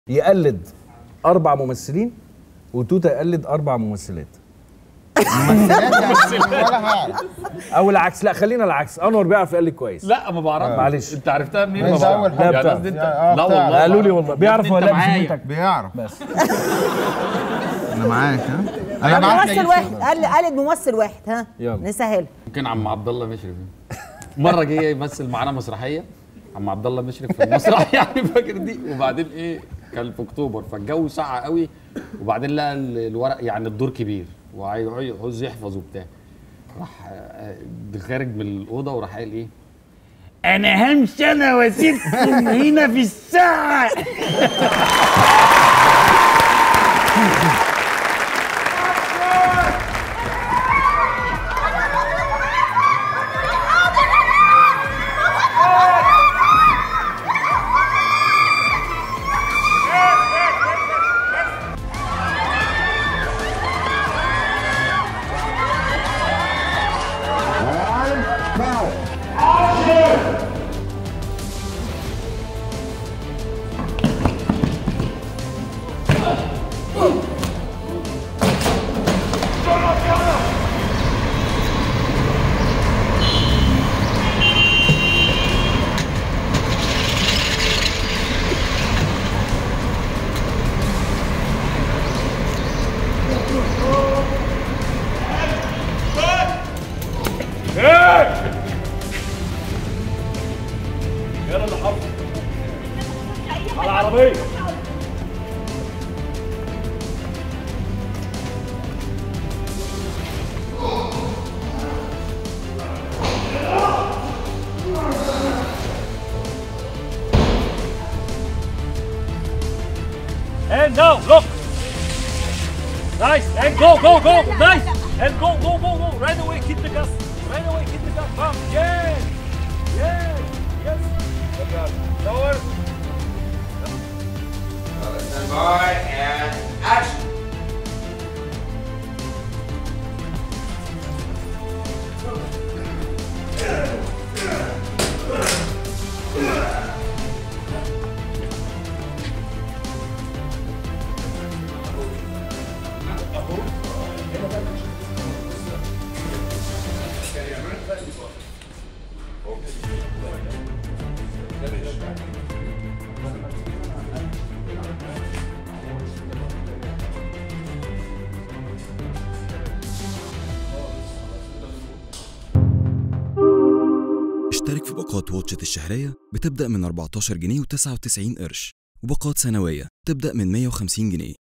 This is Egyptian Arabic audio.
يقلد اربع ممثلين وتوته يقلد اربع ممثلات ولا حاجه او العكس لا خلينا العكس انور بيعرف يقلد كويس لا ما بعرفش معلش. انت عرفتها منين انت ما بعرف. أول حاجة. يعني لا قصدي انت بتاع- لا آه، والله بتاع. قالوا لي والله بيعرف يا ابني ولا انت لا معايا. بذمتك بيعرف بس انا معاك ها انا معاك ممثل واحد قال قالت ممثل واحد ها يلا. نسهل ممكن عم عبد الله مشرف مره جه يمثل معانا مسرحيه عم عبد الله مشرف في المسرح يعني فاكر دي وبعدين ايه كان في اكتوبر فالجو ساقع قوي وبعدين لقى ال- الورق يعني الدور كبير وعاوز يحفظ وبتاع راح آه، آه، خارج من الاوضه وراح قال ايه انا همشي انا واسيبكم هنا في الساعه And now, look. Nice. And go, go, go. Nice. And go, go, go, go. Right away, hit the gas. Right away, hit the gas. Come. Yes. Yes. Yes. Good job. Lower. Stand by and action. اشترك في باقات واتشت الشهرية بتبدأ من 14 جنيه و99 قرش وباقات سنوية تبدأ من 150 جنيه